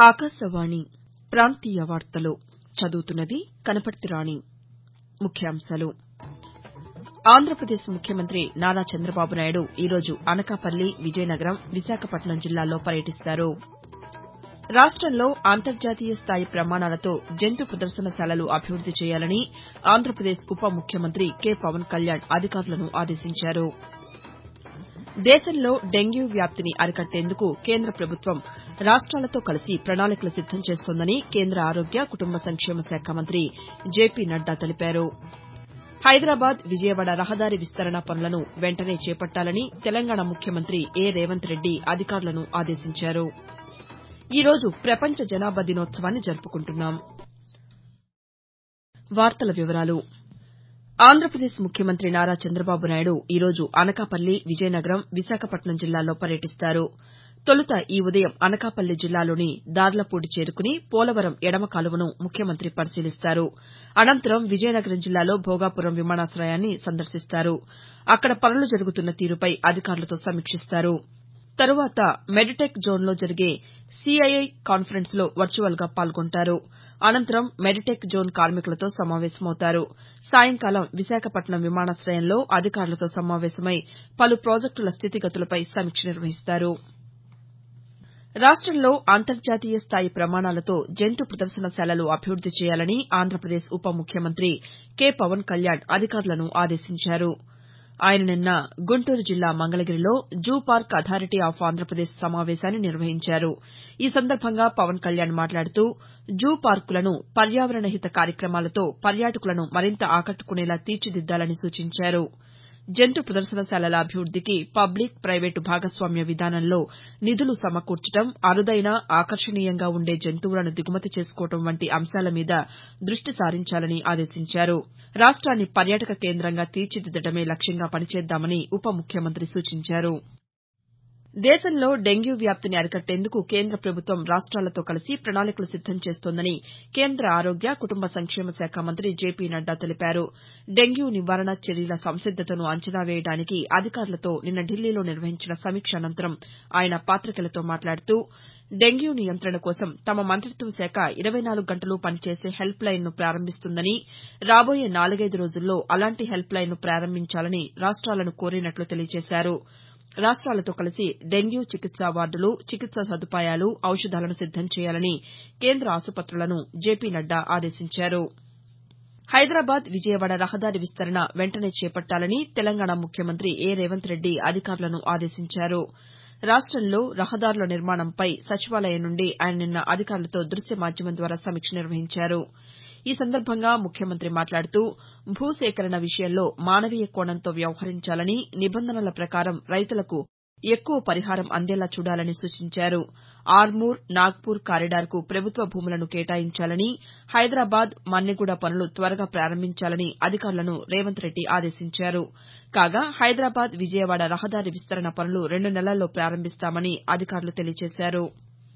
ఆకాశవాణి ప్రాంతీయ వార్తలు చదువుతున్నది కనపర్తి రాణి ముఖ్యాంశాలు ఆంధ్రప్రదేశ్ ముఖ్యమంత్రి నారా చంద్రబాబు నాయుడు ఈరోజు అనకాపల్లి విజయనగరం విశాఖపట్నం జిల్లాల్లో పర్యటిస్తారు రాష్టంలో అంతర్జాతీయ స్థాయి ప్రమాణాలతో జంతు ప్రదర్శనశాలలు అభివృద్ది చేయాలని ఆంధ్రప్రదేశ్ ఉప ముఖ్యమంత్రి కె పవన్ కళ్యాణ్ అధికారులను ఆదేశించారు దేశంలో డెంగ్యూ వ్యాప్తిని అరికట్టేందుకు కేంద్ర ప్రభుత్వం రాష్ట్రాలతో కలిసి ప్రణాళికలు సిద్దం చేస్తోందని కేంద్ర ఆరోగ్య కుటుంబ సంక్షేమ శాఖ మంత్రి జేపీ నడ్డా తెలిపారు హైదరాబాద్ విజయవాడ రహదారి విస్తరణ పనులను వెంటనే చేపట్టాలని తెలంగాణ ముఖ్యమంత్రి ఏ రేవంత్ రెడ్డి అధికారులను ఆదేశించారు ఈ రోజు ప్రపంచ జనాభా దినోత్సవాన్ని జరుపుకుంటున్నాం ఆంధ్రప్రదేశ్ ముఖ్యమంత్రి నారా చంద్రబాబు నాయుడు ఈరోజు అనకాపల్లి విజయనగరం విశాఖపట్నం జిల్లాల్లో పర్యటిస్తారు తొలుత ఈ ఉదయం అనకాపల్లి జిల్లాలోని దార్లపూడి చేరుకుని పోలవరం ఎడమ కాలువను ముఖ్యమంత్రి పరిశీలిస్తారు అనంతరం విజయనగరం జిల్లాలో భోగాపురం విమానాశయాన్ని సందర్శిస్తారు అక్కడ పనులు జరుగుతున్న తీరుపై అధికారులతో సమీక్షిస్తారు తరువాత మెడ్టెక్ జోన్లో జరిగే సీఐఐ కాన్ఫరెన్స్లో వర్చువల్గా పాల్గొంటారు అనంతరం మెడ్టెక్ జోన్ కార్మికులతో సమావేశమవుతారు సాయంకాలం విశాఖపట్నం విమానాశయంలో అధికారులతో సమావేశమై పలు ప్రాజెక్టుల స్థితిగతులపై సమీక్ష నిర్వహిస్తారు రాష్టంలో అంతర్జాతీయ స్థాయి ప్రమాణాలతో జంతు ప్రదర్శనశాలలు అభివృద్ది చేయాలని ఆంధ్రప్రదేశ్ ఉప ముఖ్యమంత్రి కె పవన్ కళ్యాణ్ అధికారులను ఆదేశించారు ఆయన నిన్న గుంటూరు జిల్లా మంగళగిరిలో zoo park authority of Andhra Pradesh సమావేశాన్ని నిర్వహించారు ఈ సందర్భంగా పవన్ కళ్యాణ్ మాట్లాడుతూ జూ పార్కులను పర్యావరణ హిత కార్యక్రమాలతో పర్యాటకులను మరింత ఆకట్టుకునేలా తీర్చిదిద్దాలని సూచించారు జంతు ప్రదర్శనశాలల అభివృద్దికి పబ్లిక్ ప్రైవేటు భాగస్వామ్య విధానంలో నిధులు సమకూర్చడం అరుదైన ఆకర్షణీయంగా ఉండే జంతువులను దిగుమతి చేసుకోవడం వంటి అంశాల మీద దృష్టి సారించాలని ఆదేశించారు రాష్ట్రాన్ని పర్యాటక కేంద్రంగా తీర్చిదిద్దడమే లక్ష్యంగా పనిచేద్దామని ఉప ముఖ్యమంత్రి సూచించారు దేశంలో డెంగ్యూ వ్యాప్తిని అరికట్టేందుకు కేంద్ర ప్రభుత్వం రాష్ట్రాలతో కలిసి ప్రణాళికలు సిద్దం చేస్తోందని కేంద్ర ఆరోగ్య కుటుంబ సంక్షేమ శాఖ మంత్రి జేపీ నడ్డా తెలిపారు డెంగ్యూ నివారణ చర్యల సంసిద్దతను అంచనా వేయడానికి అధికారులతో నిన్న ఢిల్లీలో నిర్వహించిన సమీక్ష అనంతరం ఆయన పాతికేయులతో మాట్లాడుతూ డెంగ్యూ నియంత్రణ కోసం తమ మంతిత్వ శాఖ ఇరవై నాలుగు గంటలూ పనిచేసే హెల్ప్ లైన్ను ప్రారంభిస్తుందని రాబోయే నాలుగైదు రోజుల్లో అలాంటి హెల్ప్ లైన్ను ప్రారంభించాలని రాష్ట్రాలను కోరినట్లు తెలియజేశారు రాష్ట్రాలతో కలిసి డెంగ్యూ చికిత్సా వార్డులు చికిత్సా సదుపాయాలు ఔషధాలను సిద్దం చేయాలని కేంద్ర ఆసుపత్రులను జేపీ నడ్డా ఆదేశించారు హైదరాబాద్ విజయవాడ రహదారి విస్తరణ వెంటనే చేపట్టాలని తెలంగాణ ముఖ్యమంత్రి ఏ రేవంత్ రెడ్డి అధికారులను ఆదేశించారు రాష్టంలో రహదారుల నిర్మాణంపై సచివాలయం నుండి ఆయన నిన్న అధికారులతో దృశ్య మాధ్యమం ద్వారా సమీక్ష నిర్వహించారు ఈ సందర్భంగా ముఖ్యమంత్రి మాట్లాడుతూ భూసేకరణ విషయంలో మానవీయ కోణంతో వ్యవహరించాలని నిబంధనల ప్రకారం రైతులకు ఎక్కువ పరిహారం అందేలా చూడాలని సూచించారు ఆర్మూర్ నాగ్పూర్ కారిడార్కు ప్రభుత్వ భూములను కేటాయించాలని హైదరాబాద్ మన్నెగూడ పనులు త్వరగా ప్రారంభించాలని అధికారులను రేవంత్ రెడ్డి ఆదేశించారు కాగా హైదరాబాద్ విజయవాడ రహదారి విస్తరణ పనులు రెండు నెలల్లో ప్రారంభిస్తామని అధికారులు తెలియజేశారు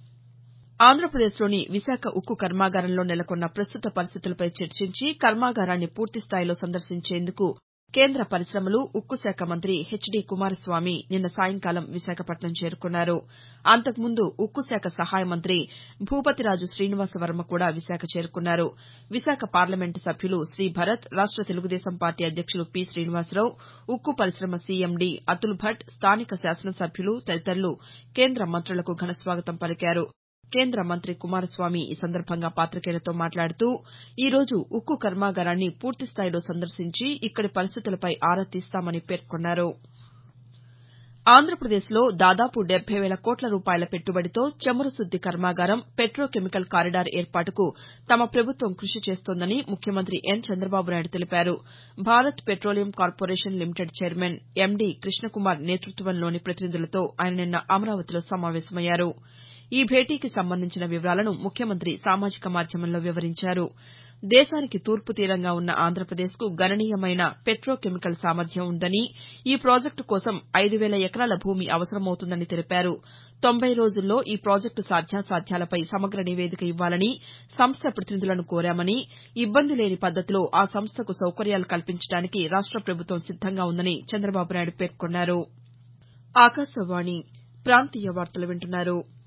ఆంధ్రప్రదేశ్లోని విశాఖ ఉక్కు కర్మాగారంలో నెలకొన్న ప్రస్తుత పరిస్థితులపై చర్చించి కర్మాగారాన్ని పూర్తిస్థాయిలో సందర్శించేందుకు కేంద్ర పరిశమలు ఉక్కు శాఖ మంత్రి హెచ్డీ కుమారస్వామి నిన్న సాయంకాలం విశాఖపట్నం చేరుకున్నారు అంతకుముందు ఉక్కు శాఖ సహాయ మంత్రి భూపతిరాజు శ్రీనివాసవర్మ కూడా విశాఖ చేరుకున్నారు విశాఖ పార్లమెంటు సభ్యులు శ్రీభరత్ రాష్ట తెలుగుదేశం పార్టీ అధ్యక్షులు పి శ్రీనివాసరావు ఉక్కు పరిశమ సీఎండీ అతుల్ భట్ స్థానిక శాసనసభ్యులు తదితరులు కేంద్ర మంత్రులకు ఘనస్వాగతం పలికారు కేంద్ర మంత్రి కుమారస్వామి ఈ సందర్భంగా పాతికేయులతో మాట్లాడుతూ ఈ రోజు ఉక్కు కర్మాగారాన్ని పూర్తిస్థాయిలో సందర్శించి ఇక్కడి పరిస్థితులపై ఆరా తీస్తామని పేర్కొన్నారు ఆంధ్రప్రదేశ్లో దాదాపు డెబ్బై వేల కోట్ల రూపాయల పెట్టుబడితో చమురు శుద్ది కర్మాగారం పెట్రోకెమికల్ కారిడార్ ఏర్పాటుకు తమ ప్రభుత్వం కృషి చేస్తోందని ముఖ్యమంత్రి ఎన్ చంద్రబాబు నాయుడు తెలిపారు Bharat petroleum corporation limited chairman MD Krishnakumar నేతృత్వంలోని ప్రతినిధులతో ఆయన నిన్న అమరావతిలో సమావేశమయ్యారు ఈ భేటీకి సంబంధించిన వివరాలను ముఖ్యమంత్రి సామాజిక మాధ్యమంలో వివరించారు దేశానికి తూర్పు తీరంగా ఉన్న ఆంధ్రప్రదేశ్కు గణనీయమైన పెట్రోకెమికల్ సామర్థ్యం ఉందని ఈ ప్రాజెక్టు కోసం ఐదు వేల ఎకరాల భూమి అవసరమవుతుందని తెలిపారు తొంభై రోజుల్లో ఈ ప్రాజెక్టు సాధ్యాసాధ్యాలపై సమగ్ర నివేదిక ఇవ్వాలని సంస్థ ప్రతినిధులను కోరామని ఇబ్బంది లేని పద్దతిలో ఆ సంస్థకు సౌకర్యాలు కల్పించడానికి రాష్ట ప్రభుత్వం సిద్దంగా ఉందని చంద్రబాబు నాయుడు పేర్కొన్నారు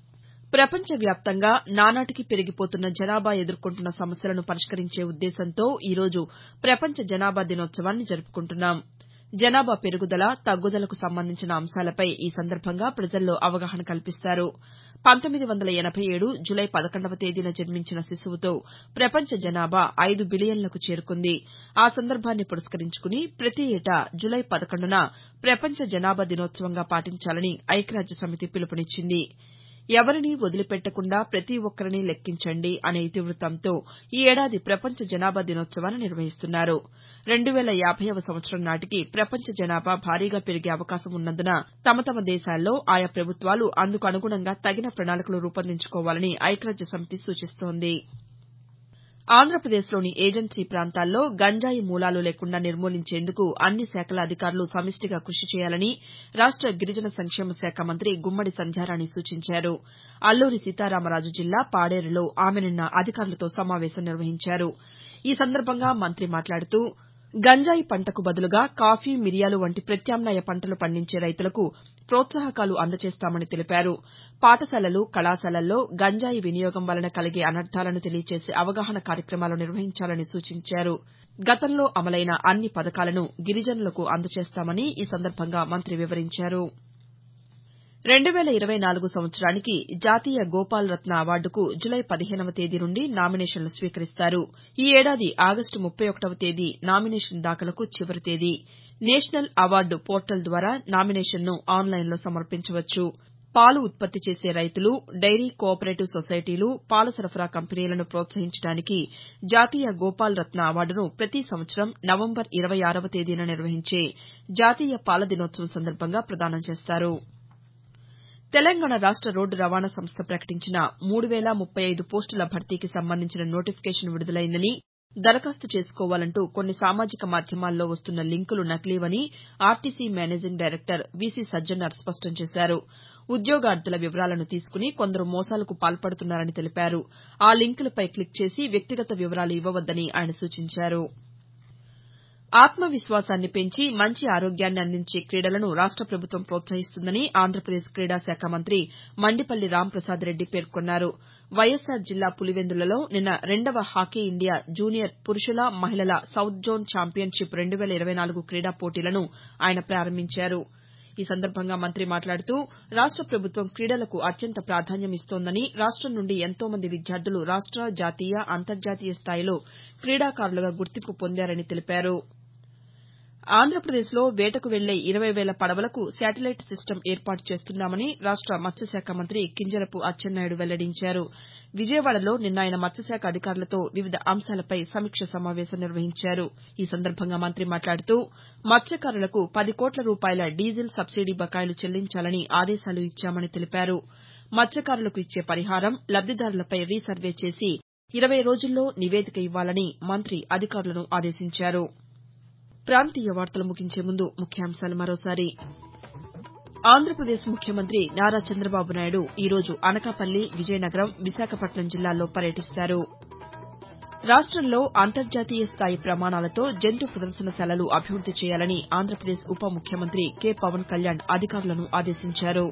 ప్రపంచ వ్యాప్తంగా నానాటికి పెరిగిపోతున్న జనాభా ఎదుర్కొంటున్న సమస్యలను పరిష్కరించే ఉద్దేశంతో ఈ రోజు ప్రపంచ జనాభా దినోత్సవాన్ని జరుపుకుంటున్నాం జనాభా పెరుగుదల తగ్గుదలకు సంబంధించిన అంశాలపై ఈ సందర్భంగా ప్రజల్లో అవగాహన కల్పిస్తారు పంతొమ్మిది వందల ఎనబై ఏడు జులై పదకొండవ తేదీన జన్మించిన శిశువుతో ప్రపంచ జనాభా ఐదు బిలియన్లకు చేరుకుంది ఆ సందర్భాన్ని పురస్కరించుకుని ప్రతి ఏటా జులై పదకొండున ప్రపంచ జనాభా దినోత్సవంగా పాటించాలని ఐక్యరాజ్యసమితి పిలుపునిచ్చింది ఎవరినీ వదిలిపెట్టకుండా ప్రతి ఒక్కరినీ లెక్కించండి అనే ఇతివృత్తంతో ఈ ఏడాది ప్రపంచ జనాభా దినోత్సవాన్ని నిర్వహిస్తున్నారు రెండు వేల యాభైవ సంవత్సరం నాటికి ప్రపంచ జనాభా భారీగా పెరిగే అవకాశం ఉన్నందున తమ తమ దేశాల్లో ఆయా ప్రభుత్వాలు అందుకు అనుగుణంగా తగిన ప్రణాళికలు రూపొందించుకోవాలని ఐక్యరాజ్యసమితి సూచిస్తోంది ఆంధ్రప్రదేశ్లోని ఏజెన్సీ ప్రాంతాల్లో గంజాయి మూలాలు లేకుండా నిర్మూలించేందుకు అన్ని శాఖల అధికారులు సమిష్టిగా కృషి చేయాలని రాష్ట గిరిజన సంక్షేమ శాఖ మంత్రి గుమ్మడి సంధ్యారాణి సూచించారు అల్లూరి సీతారామరాజు జిల్లా పాడేరులో ఆమె నిన్న అధికారులతో సమావేశం నిర్వహించారు ఈ సందర్భంగా మంత్రి మాట్లాడుతూ గంజాయి పంటకు బదులుగా కాఫీ మిరియాలు వంటి ప్రత్యామ్నాయ పంటలు పండించే రైతులకు ప్రోత్సాహకాలు అందజేస్తామని తెలిపారు పాఠశాలలు కళాశాలల్లో గంజాయి వినియోగం వలన కలిగే అనర్థాలను తెలియచేసే అవగాహన కార్యక్రమాలు నిర్వహించాలని సూచించారు గతంలో అమలైన అన్ని పథకాలను గిరిజనులకు అందజేస్తామని ఈ సందర్భంగా మంత్రి వివరించారు రెండు వేల ఇరవై నాలుగు సంవత్సరానికి జాతీయ గోపాల్ రత్న అవార్డుకు జులై పదిహేనవ తేదీ నుండి నామినేషన్లు స్వీకరిస్తారు ఈ ఏడాది ఆగస్టు ముప్పై ఒకటవ తేదీ నామినేషన్ దాఖలుకు చివరి తేదీ నేషనల్ అవార్డు పోర్టల్ ద్వారా నామినేషన్ను ఆన్లైన్లో సమర్పించవచ్చు పాలు ఉత్పత్తి చేసే రైతులు డైరీ కో ఆపరేటివ్ సొసైటీలు పాల సరఫరా కంపెనీలను ప్రోత్సహించడానికి జాతీయ గోపాల్ రత్న అవార్డును ప్రతి సంవత్సరం నవంబర్ ఇరవై ఆరవ తేదీన నిర్వహించే జాతీయ పాల దినోత్సవం సందర్భంగా ప్రదానం చేస్తారు తెలంగాణ రాష్ట రోడ్డు రవాణా సంస్థ ప్రకటించిన మూడు వేల ముప్పై ఐదు పోస్టుల భర్తీకి సంబంధించిన నోటిఫికేషన్ విడుదలైందని దరఖాస్తు చేసుకోవాలంటూ కొన్ని సామాజిక మాధ్యమాల్లో వస్తున్న లింకులు నకిలీవని RTC managing director VC Sajjanar స్పష్టం చేశారు ఉద్యోగార్దుల వివరాలను తీసుకుని కొందరు మోసాలకు పాల్పడుతున్నారని తెలిపారు ఆ లింకులపై క్లిక్ చేసి వ్యక్తిగత వివరాలు ఇవ్వవద్దని ఆయన సూచించారు ఆత్మవిశ్వాసాన్ని పెంచి మంచి ఆరోగ్యాన్ని అందించే క్రీడలను రాష్ట ప్రభుత్వం ప్రోత్సహిస్తుందని ఆంధ్రప్రదేశ్ క్రీడా శాఖ మంత్రి మండిపల్లి రాంప్రసాద్ రెడ్డి పేర్కొన్నారు వైఎస్సార్ జిల్లా పులివెందులలో నిన్న రెండవ హాకీ ఇండియా జూనియర్ పురుషుల మహిళల సౌత్ జోన్ ఛాంపియన్షిప్ రెండు వేల ఇరవై నాలుగు క్రీడా పోటీలను ఆయన ప్రారంభించారు ఈ సందర్భంగా మంత్రి మాట్లాడుతూ రాష్ట ప్రభుత్వం క్రీడలకు అత్యంత ప్రాధాన్యం ఇస్తోందని రాష్టం నుండి ఎంతో మంది విద్యార్థులు రాష్ట జాతీయ అంతర్జాతీయ స్థాయిలో క్రీడాకారులుగా గుర్తింపు పొందారని తెలిపారు ఆంధ్రప్రదేశ్లో వేటకు వెళ్లే ఇరవై వేల పడవలకు శాటిలైట్ సిస్టమ్ ఏర్పాటు చేస్తున్నామని రాష్ట మత్స్యశాఖ మంత్రి కింజరపు అచ్చెన్నాయుడు వెల్లడించారు విజయవాడలో నిన్న ఆయన మత్స్యశాఖ అధికారులతో వివిధ అంశాలపై సమీక్ష సమావేశం నిర్వహించారు ఈ సందర్భంగా మంత్రి మాట్లాడుతూ మత్స్యకారులకు పది కోట్ల రూపాయల డీజిల్ సబ్సిడీ బకాయిలు చెల్లించాలని ఆదేశాలు ఇచ్చామని తెలిపారు మత్స్యకారులకు ఇచ్చే పరిహారం లబ్దిదారులపై రీసర్వే చేసి ఇరవై రోజుల్లో నివేదిక ఇవ్వాలని మంత్రి అధికారులను ఆదేశించారు ప్రాంతీయ వార్తలు ముగించే ముందు ముఖ్యాంశాలు మరోసారి ఆంధ్రప్రదేశ్ ముఖ్యమంత్రి నారా చంద్రబాబు నాయుడు ఈరోజు అనకాపల్లి విజయనగరం విశాఖపట్నం జిల్లాల్లో పర్యటిస్తారు రాష్టంలో అంతర్జాతీయ స్థాయి ప్రమాణాలతో జంతు ప్రదర్శనశాలలు అభివృద్ది చేయాలని ఆంధ్రప్రదేశ్ ఉప ముఖ్యమంత్రి కె పవన్ కళ్యాణ్ అధికారులను ఆదేశించారు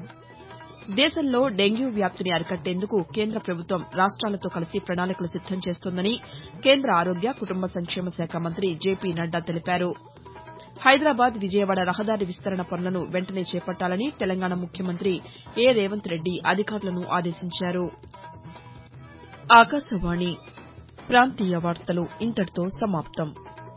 దేశంలో డెంగ్యూ వ్యాప్తిని అరికట్టేందుకు కేంద్ర ప్రభుత్వం రాష్ట్రాలతో కలిసి ప్రణాళికలు సిద్దం చేస్తోందని కేంద్ర ఆరోగ్య కుటుంబ సంక్షేమ శాఖ మంత్రి జేపీ నడ్డా తెలిపారు హైదరాబాద్ విజయవాడ రహదారి విస్తరణ పనులను వెంటనే చేపట్టాలని తెలంగాణ ముఖ్యమంత్రి ఏ రేవంత్ రెడ్డి అధికారులను ఆదేశించారు ఆకాశవాణి ప్రాంతీయ వార్తలు ఇంతటితో సమాప్తం